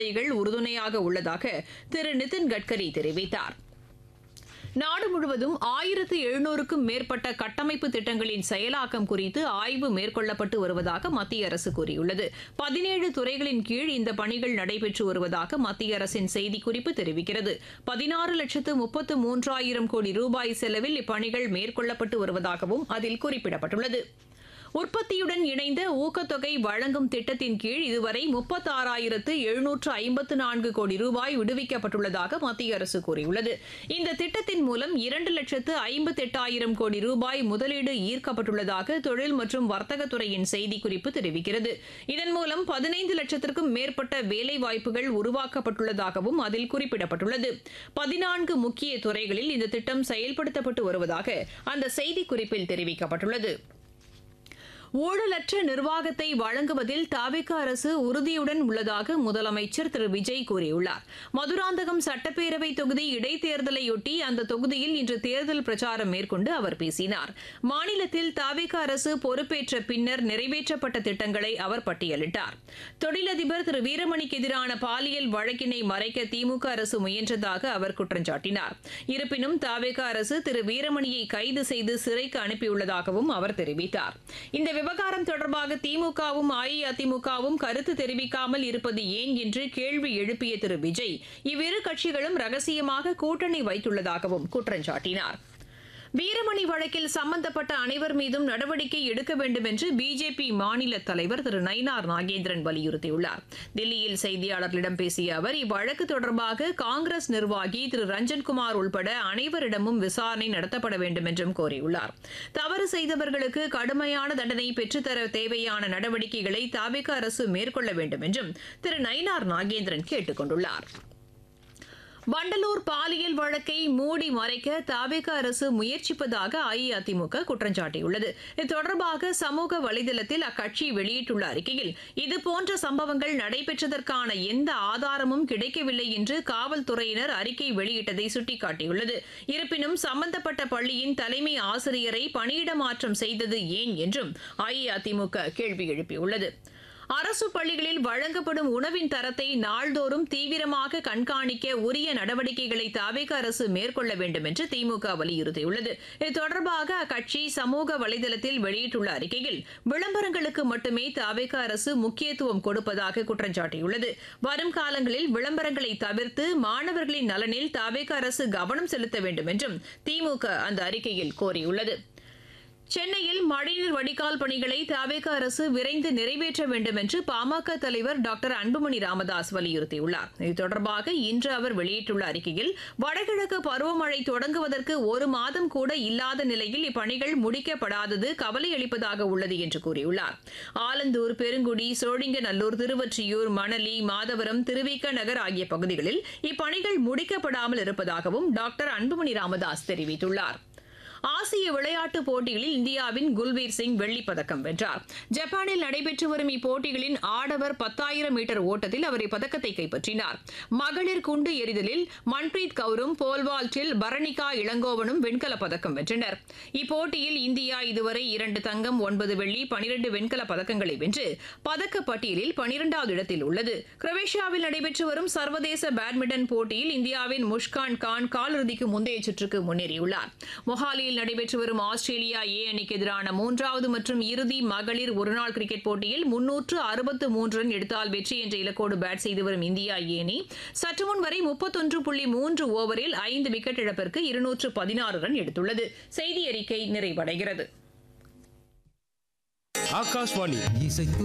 உறுதுணையாக உள்ளதாக திரு நிதின் கட்கரி தெரிவித்தார் நாடு முழுவதும் ஆயிரத்து எழுநூறுக்கும் மேற்பட்ட கட்டமைப்பு திட்டங்களின் செயலாக்கம் குறித்து ஆய்வு மேற்கொள்ளப்பட்டு வருவதாக மத்திய அரசு கூறியுள்ளது பதினேழு துறைகளின் கீழ் இந்த பணிகள் நடைபெற்று வருவதாக மத்திய அரசின் செய்திக்குறிப்பு தெரிவிக்கிறது பதினாறு லட்சத்து முப்பத்து மூன்றாயிரம் கோடி ரூபாய் செலவில் இப்பணிகள் மேற்கொள்ளப்பட்டு வருவதாகவும் அதில் குறிப்பிடப்பட்டுள்ளது உற்பத்தியுடன் இணைந்த ஊக்கத்தொகை வழங்கும் திட்டத்தின் கீழ் இதுவரை முப்பத்தாறாயிரத்து எழுநூற்று ஐம்பத்து நான்கு கோடி ரூபாய் விடுவிக்கப்பட்டுள்ளதாக மத்திய அரசு கூறியுள்ளது இந்த திட்டத்தின் மூலம் இரண்டு லட்சத்து ஐம்பத்தெட்டாயிரம் கோடி ரூபாய் முதலீடு ஈர்க்கப்பட்டுள்ளதாக தொழில் மற்றும் வர்த்தகத்துறையின் செய்திக்குறிப்பு தெரிவிக்கிறது இதன் மூலம் பதினைந்து லட்சத்திற்கும் மேற்பட்ட வேலைவாய்ப்புகள் உருவாக்கப்பட்டுள்ளதாகவும் அதில் குறிப்பிடப்பட்டுள்ளது பதினான்கு முக்கிய துறைகளில் இந்த திட்டம் செயல்படுத்தப்பட்டு வருவதாக அந்த செய்திக்குறிப்பில் தெரிவிக்கப்பட்டுள்ளது ஊழலற்ற நிர்வாகத்தை வழங்குவதில் தாவிக அரசு உறுதியுடன் உள்ளதாக முதலமைச்சர் திரு விஜய் கூறியுள்ளார் மதுராந்தகம் சட்டப்பேரவை தொகுதி இடைத்தேர்தலையொட்டி அந்த தொகுதியில் இன்று தேர்தல் பிரச்சாரம் மேற்கொண்டு அவர் பேசினார் மாநிலத்தில் தாவிக அரசு பொறுப்பேற்ற பின்னர் நிறைவேற்றப்பட்ட திட்டங்களை அவர் பட்டியலிட்டார் தொழிலதிபர் திரு வீரமணிக்கு எதிரான பாலியல் வழக்கினை மறைக்க திமுக அரசு முயன்றதாக அவர் குற்றம் சாட்டினார் இருப்பினும் தாவேக அரசு திரு வீரமணியை கைது செய்து சிறைக்கு அனுப்பியுள்ளதாகவும் அவர் தெரிவித்தார் இந்த விவகாரம் தொடர்பாக திமுகவும் அஇஅதிமுகவும் கருத்து தெரிவிக்காமல் இருப்பது ஏன் என்று கேள்வி எழுப்பிய திரு விஜய் இவ்விரு கட்சிகளும் ரகசியமாக கூட்டணி வைத்துள்ளதாகவும் குற்றம் சாட்டினார் வீரமணி வழக்கில் சம்பந்தப்பட்ட அனைவர் மீதும் நடவடிக்கை எடுக்க வேண்டும் என்று பிஜேபி மாநில தலைவர் திரு நயினார் நாகேந்திரன் வலியுறுத்தியுள்ளார் தில்லியில் செய்தியாளர்களிடம் பேசிய அவர் இவ்வழக்கு தொடர்பாக காங்கிரஸ் நிர்வாகி திரு ரஞ்சன்குமார் உள்பட அனைவரிடமும் விசாரணை நடத்தப்பட வேண்டும் என்றும் கோரியுள்ளார் தவறு செய்தவர்களுக்கு கடுமையான தண்டனை பெற்றுத்தர தேவையான நடவடிக்கைகளை தாவிக அரசு மேற்கொள்ள வேண்டும் என்றும் திரு நயினார் நாகேந்திரன் கேட்டுக் கொண்டுள்ளார் வண்டலூர் பாலியல் வழக்கை மூடி மறைக்க தாவேக அரசு முயற்சிப்பதாக அஇஅதிமுக குற்றம் சாட்டியுள்ளது இது தொடர்பாக சமூக வலைதளத்தில் அக்கட்சி வெளியிட்டுள்ள அறிக்கையில் இதுபோன்ற சம்பவங்கள் நடைபெற்றதற்கான எந்த ஆதாரமும் கிடைக்கவில்லை என்று காவல்துறையினர் அறிக்கை வெளியிட்டதை சுட்டிக்காட்டியுள்ளது இருப்பினும் சம்பந்தப்பட்ட பள்ளியின் தலைமை ஆசிரியரை பணியிட மாற்றம் செய்தது ஏன் என்றும் அஇஅதிமுக கேள்வி எழுப்பியுள்ளது அரசு பள்ளிகளில் வழங்கப்படும் உணவின் தரத்தை நாள்தோறும் தீவிரமாக கண்காணிக்க உரிய நடவடிக்கைகளை தாவேக அரசு மேற்கொள்ள வேண்டும் என்று திமுக வலியுறுத்தியுள்ளது இது தொடர்பாக அக்கட்சி சமூக வலைதளத்தில் வெளியிட்டுள்ள அறிக்கையில் விளம்பரங்களுக்கு மட்டுமே தாவேக அரசு முக்கியத்துவம் கொடுப்பதாக குற்றம் சாட்டியுள்ளது வரும் காலங்களில் விளம்பரங்களை தவிர்த்து மாணவர்களின் நலனில் தாவேக அரசு கவனம் செலுத்த வேண்டும் என்றும் திமுக அந்த அறிக்கையில் கோரியுள்ளது சென்னையில் மழைநீர் வடிகால் பணிகளை தவேக அரசு விரைந்து நிறைவேற்ற வேண்டும் என்று பாமக தலைவர் டாக்டர் அன்புமணி ராமதாஸ் வலியுறுத்தியுள்ளார் இது தொடர்பாக இன்று அவர் வெளியிட்டுள்ள அறிக்கையில் வடகிழக்கு பருவமழை தொடங்குவதற்கு ஒரு மாதம் கூட இல்லாத நிலையில் இப்பணிகள் முடிக்கப்படாதது கவலை அளிப்பதாக உள்ளது என்று கூறியுள்ளார் ஆலந்தூர் பெருங்குடி சோழிங்கநல்லூர் திருவொற்றியூர் மணலி மாதவரம் திருவிக நகர் ஆகிய பகுதிகளில் இப்பணிகள் முடிக்கப்படாமல் இருப்பதாகவும் டாக்டர் அன்புமணி ராமதாஸ் தெரிவித்துள்ளார் ஆசிய விளையாட்டுப் போட்டிகளில் இந்தியாவின் குல்வீர் சிங் வெள்ளிப் பதக்கம் வென்றார் ஜப்பானில் நடைபெற்று வரும் இப்போட்டிகளின் ஆடவர் பத்தாயிரம் மீட்டர் ஓட்டத்தில் அவர் இப்பதக்கத்தை கைப்பற்றினார் மகளிர் குண்டு எறிதலில் மன்பிரீத் கவுரும் போல்வால்ட்டில் பரணிகா இளங்கோவனும் வெண்கலப் பதக்கம் வென்றனர் இப்போட்டியில் இந்தியா இதுவரை இரண்டு தங்கம் ஒன்பது வெள்ளி பனிரெண்டு வெண்கலப் பதக்கங்களை வென்று பதக்கப் பட்டியலில் பனிரெண்டாவது இடத்தில் உள்ளது குரோவேஷியாவில் நடைபெற்று வரும் சர்வதேச பேட்மிண்டன் போட்டியில் இந்தியாவின் முஷ்கான் கான் காலிறுதிக்கு முந்தைய சுற்றுக்கு முன்னேறியுள்ளார் மொஹாலியில் மும்பையில் நடைபெற்று வரும் ஆஸ்திரேலியா ஏ அணிக்கு எதிரான மூன்றாவது மற்றும் இறுதி மகளிர் ஒருநாள் கிரிக்கெட் போட்டியில் முன்னூற்று அறுபத்து மூன்று ரன் எடுத்தால் வெற்றி என்ற இலக்கோடு பேட் செய்து வரும் இந்தியா ஏ அணி சற்று முன் வரை முப்பத்தொன்று புள்ளி மூன்று ஓவரில் ஐந்து விக்கெட் இழப்பிற்கு இருநூற்று பதினாறு ரன் எடுத்துள்ளது செய்தி அறிக்கை நிறைவடைகிறது ஆகாஷ்வாணி இசைத்து